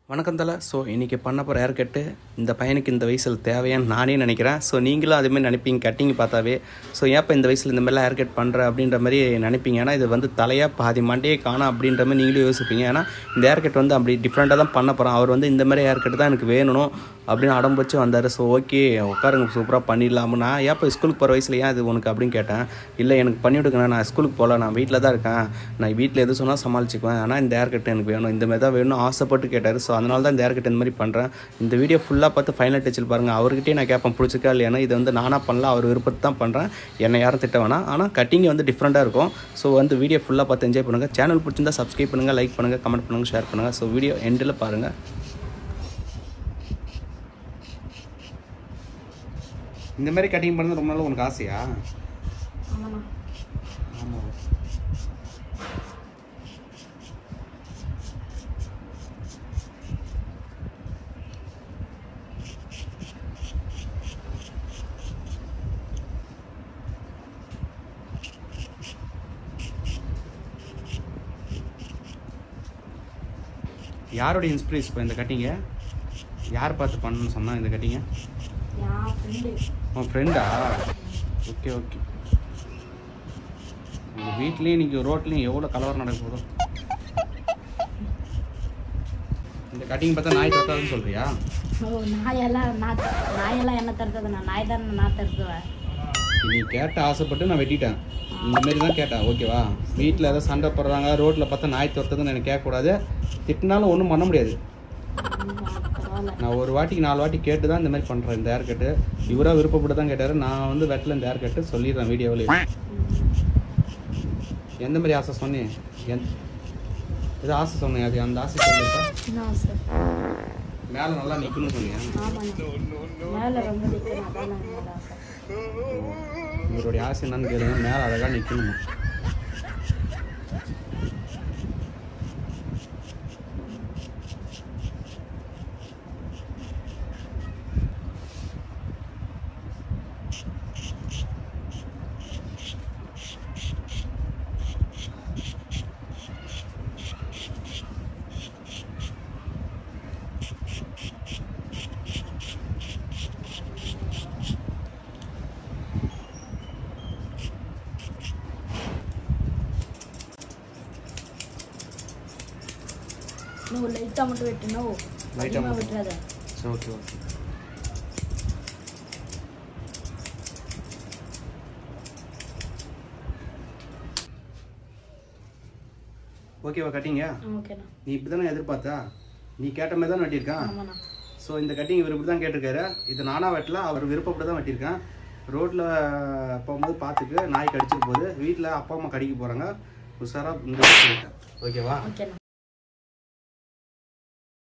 வணக்கம் தலை ஸோ இன்றைக்கி பண்ண போகிற ஹேர் கட்டு இந்த பையனுக்கு இந்த வயசில் தேவையான்னு நானே நினைக்கிறேன் ஸோ நீங்களும் அதேமாதிரி நினைப்பீங்க கட்டிங் பார்த்தாவே ஸோ ஏன்ப்பா இந்த வயசில் இந்த மாதிரிலாம் ஹேர் கட் பண்ணுற அப்படின்ற மாதிரி நினைப்பீங்க ஏன்னா இது வந்து தலையாக பாதி மண்டையே காணும் அப்படின்ற மாதிரி நீங்களும் யோசிப்பீங்க ஏன்னா இந்த ஹேர் கட் வந்து அப்படி டிஃப்ரெண்ட்டாக தான் பண்ண போகிறோம் அவர் வந்து இந்த மாதிரி ஹேர் கட் தான் எனக்கு வேணும் அப்படின்னு அடம் வச்சு வந்தார் ஸோ ஓகே உட்காருங்க சூப்பராக பண்ணிடலாம்னு நான் ஏப்போ ஸ்கூலுக்கு போகிற வயசுல ஏன் இது உனக்கு அப்படின்னு கேட்டேன் இல்லை எனக்கு பண்ணி விடுங்கண்ணா நான் ஸ்கூலுக்கு போகல நான் வீட்டில் தான் இருக்கேன் நான் வீட்டில் எது சொன்னால் சமாளிச்சுக்குவேன் ஆனால் இந்த ஹேர் கட் எனக்கு வேணும் இந்த மாதிரி தான் வேணும் ஆசைப்பட்டு கேட்டார் ஸோ அதனால தான் இந்த ஹேர் கட் இந்த மாதிரி பண்ணுறேன் இந்த வீடியோ ஃபுல்லாக பார்த்து ஃபைனல் டச்சில் பாருங்கள் அவர்கிட்டயே நான் கேட்பேன் பிடிச்சிக்கா இல்லையானா இது வந்து நானாக பண்ணல அவர் விருப்பத்தை தான் பண்ணுறேன் என்னை யாரும் திட்ட வேணாம் ஆனால் கட்டிங் வந்து டிஃப்ரெண்ட்டாக இருக்கும் ஸோ வந்து வீடியோ ஃபுல்லாக பார்த்து என்ஜாய் பண்ணுங்கள் சேனல் பிடிச்சிருந்தா சப்ஸ்கிரைப் பண்ணுங்கள் லைக் பண்ணுங்கள் கமெண்ட் பண்ணுங்கள் ஷேர் பண்ணுங்கள் ஸோ வீடியோ எண்டில் பாருங்கள் இந்த மாதிரி கட்டிங் பண்ணது ரொம்ப நாள் உனக்கு ஆசையா ஆமாண்ணா ஆமாம் யாரோட இன்ஸ்பிரேஷன் இப்போ இந்த கட்டிங்க யார் பார்த்து பண்ணணும்னு சொன்னா இந்த கட்டிங்க என் ஃப்ரெண்டு உன் ஃப்ரெண்டா ஓகே ஓகே உங்கள் வீட்லேயும் இன்றைக்கி ரோட்லேயும் எவ்வளோ கலவரம் நடக்க போதோ இந்த கட்டிங் பார்த்தா நாய் தொட்டாதுன்னு சொல்றியா ஓ நாயெல்லாம் நான் நாயெல்லாம் என்ன தருத்தது நான் நாய் தானே நான் தருத்துவேன் நீ கேட்ட ஆசைப்பட்டு நான் வெட்டிட்டேன் இந்த மாதிரி தான் கேட்டேன் ஓகேவா வீட்டில் ஏதோ சண்டை போடுறாங்க ரோட்டில் பார்த்தா நாய் துரத்துதுன்னு எனக்கு கேட்கக்கூடாது திட்டினாலும் ஒன்றும் பண்ண முடியாது பரவாயில்ல நான் ஒரு வாட்டிக்கு நாலு வாட்டி கேட்டு தான் இந்த மாதிரி பண்ணுறேன் இந்த ஹேர் கட்டு இவராக விருப்பப்பட்டு தான் கேட்டார் நான் வந்து வெட்டில் இந்த ஹேர் கட்டு சொல்லிடுறேன் வீடியோவில் எந்த மாதிரி ஆசை சொன்னேன் எந் ஏதோ ஆசை சொன்னேன் அது அந்த ஆசை சொல்லிருக்கா என்ன சார் மேலே நல்லா நிற்கணும்னு சொன்னீங்க ஆமாண்ணா மேலே ரொம்ப நிற்கணும் அதான் நான் என்னோட ஆசை இவருடைய ஆசை என்னன்னு கேளுங்க மேலே அழகாக நிற்கணுமா இன்னும் லைட்டாக மட்டும் வெட்டணும் Light ஆ அதிகமாக மட்டும். விட்டுறாத சரி ஓகே ஓகே ஓகேவா கட்டிங்க ஆ ஓகேண்ணா நீ இப்படி தானே எதிர்பார்த்தா நீ கேட்ட மாதிரி தான் வெட்டியிருக்கான் ஆமாண்ணா ஸோ இந்த கட்டிங் இவர் இப்படி தான் கேட்டிருக்காரு இது நானாக வெட்டல அவர் விருப்பப்பட்டு தான் வெட்டியிருக்கேன் ரோட்டில் போகும்போது பார்த்துக்கு நாய் கடிச்சிட்டு போகுது வீட்டில் அப்பா அம்மா கடிக்க போகிறாங்க உஷாராக இந்த ஓகேவா ஓகேண்ணா